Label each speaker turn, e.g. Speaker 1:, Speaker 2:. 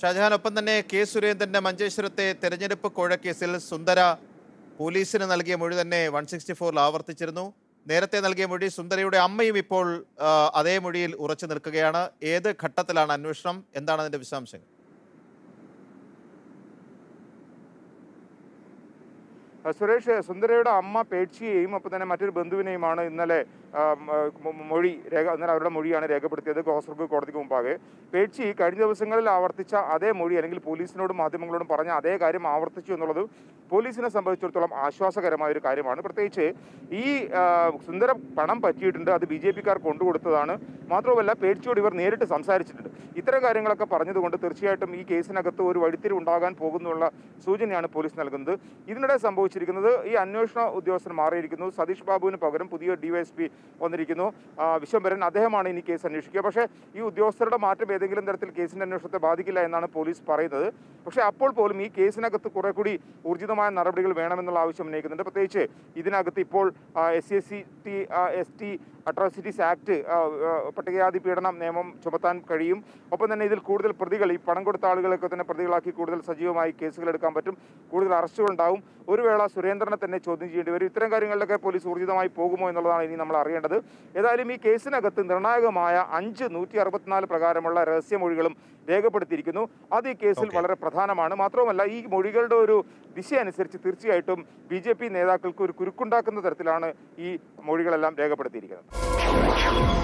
Speaker 1: ഷാജഹാൻ ഒപ്പം തന്നെ കെ സുരേന്ദ്രന്റെ മഞ്ചേശ്വരത്തെ തെരഞ്ഞെടുപ്പ് കോഴക്കേസിൽ സുന്ദര പോലീസിന് നൽകിയ മൊഴി തന്നെ വൺ സിക്സ്റ്റി ഫോറിൽ ആവർത്തിച്ചിരുന്നു നേരത്തെ നൽകിയ മൊഴി സുന്ദരയുടെ അമ്മയും ഇപ്പോൾ ആ, അതേ മൊഴിയിൽ ഉറച്ചു നിൽക്കുകയാണ് ഏത് ഘട്ടത്തിലാണ് അന്വേഷണം എന്താണ് അതിന്റെ വിശദാംശങ്ങൾ
Speaker 2: ആ, സുരേഷ് സുന്ദരയുടെ അമ്മ പേക്ഷിയെയും ഒപ്പം തന്നെ മറ്റൊരു ബന്ധുവിനെയുമാണ് ഇന്നലെ ആ, മ- മ- മൊഴി രേഖ ഇന്നലെ അവരുടെ മൊഴിയാണ് രേഖപ്പെടുത്തിയത് കാസർഗോഡ് കോടതിക്ക് മുമ്പാകെ പേക്ഷി കഴിഞ്ഞ ദിവസങ്ങളിൽ ആവർത്തിച്ച അതേ മൊഴി അല്ലെങ്കിൽ പോലീസിനോടും മാധ്യമങ്ങളോടും പറഞ്ഞ അതേ കാര്യം ആവർത്തിച്ചു എന്നുള്ളത് പോലീസിനെ സംബന്ധിച്ചിടത്തോളം ആശ്വാസകരമായ ഒരു കാര്യമാണ് പ്രത്യേകിച്ച് ഈ ആ, സുന്ദര പണം പറ്റിയിട്ടുണ്ട് അത് ബി ജെ പിക്കാർ കൊണ്ടുകൊടുത്തതാണ് മാത്രവുമല്ല പേടിച്ചോട് ഇവർ നേരിട്ട് സംസാരിച്ചിട്ടുണ്ട് ഇത്തരം കാര്യങ്ങളൊക്കെ പറഞ്ഞതുകൊണ്ട് തീർച്ചയായിട്ടും ഈ കേസിനകത്ത് ഒരു വഴിത്തിരിവ് ഉണ്ടാകാൻ പോകുന്നുള്ള സൂചനയാണ് പോലീസ് നൽകുന്നത് ഇതിനിടെ സംഭവിച്ചിരിക്കുന്നത് ഈ അന്വേഷണ ഉദ്യോഗസ്ഥൻ മാറിയിരിക്കുന്നു സതീഷ് ബാബുവിന് പകരം പുതിയ ഡിവൈഎസ്പി വന്നിരിക്കുന്നു ആ, വിശ്വംഭരൻ അദ്ദേഹമാണ് ഇനി കേസ് അന്വേഷിക്കുക പക്ഷേ ഈ ഉദ്യോഗസ്ഥരുടെ മാറ്റം ഏതെങ്കിലും തരത്തിൽ കേസിന്റെ അന്വേഷണത്തെ ബാധിക്കില്ല എന്നാണ് പോലീസ് പറയുന്നത് പക്ഷേ അപ്പോൾ പോലും ഈ കേസിനകത്ത് കുറെ കൂടി ഊർജിതമായ നടപടികൾ വേണമെന്നുള്ള ആവശ്യം ഉന്നയിക്കുന്നുണ്ട് പ്രത്യേകിച്ച് ഇതിനകത്ത് ഇപ്പോൾ S C S C T S T atrocities act ആ, ആ, പട്ടികജാതി പീഡനം നിയമം ചുമത്താൻ കഴിയും ഒപ്പം തന്നെ ഇതിൽ കൂടുതൽ പ്രതികൾ ഈ പണം കൊടുത്ത ആളുകളൊക്കെ തന്നെ പ്രതികളാക്കി കൂടുതൽ സജീവമായി കേസുകൾ എടുക്കാൻ പറ്റും കൂടുതൽ അറസ്റ്റുകൾ ഉണ്ടാവും ഒരു വേള സുരേന്ദ്രനെ തന്നെ ചോദ്യം ചെയ്യേണ്ടി വരും ഇത്തരം കാര്യങ്ങളിലൊക്കെ പോലീസ് ഊർജിതമായി പോകുമോ എന്നുള്ളതാണ് ഇനി നമ്മൾ അറിയേണ്ടത് ഏതായാലും ഈ കേസിനകത്ത് നിർണായകമായ അഞ്ച് നൂറ്റി അറുപത്തിനാല് പ്രകാരമുള്ള രഹസ്യമൊഴികളും രേഖപ്പെടുത്തിയിരിക്കുന്നു അത് ഈ കേസിൽ
Speaker 1: Okay.
Speaker 2: വളരെ പ്രധാനമാണ് മാത്രമല്ല ഈ മൊഴികളുടെ ഒരു ദിശ അനുസരിച്ച് തീർച്ചയായിട്ടും ബി ജെ പി നേതാക്കൾക്ക് ഒരു കുരുക്കുണ്ടാക്കുന്ന തരത്തിലാണ് ഈ മൊഴികളെല്ലാം രേഖപ്പെടുത്തിയിരിക്കുന്നത്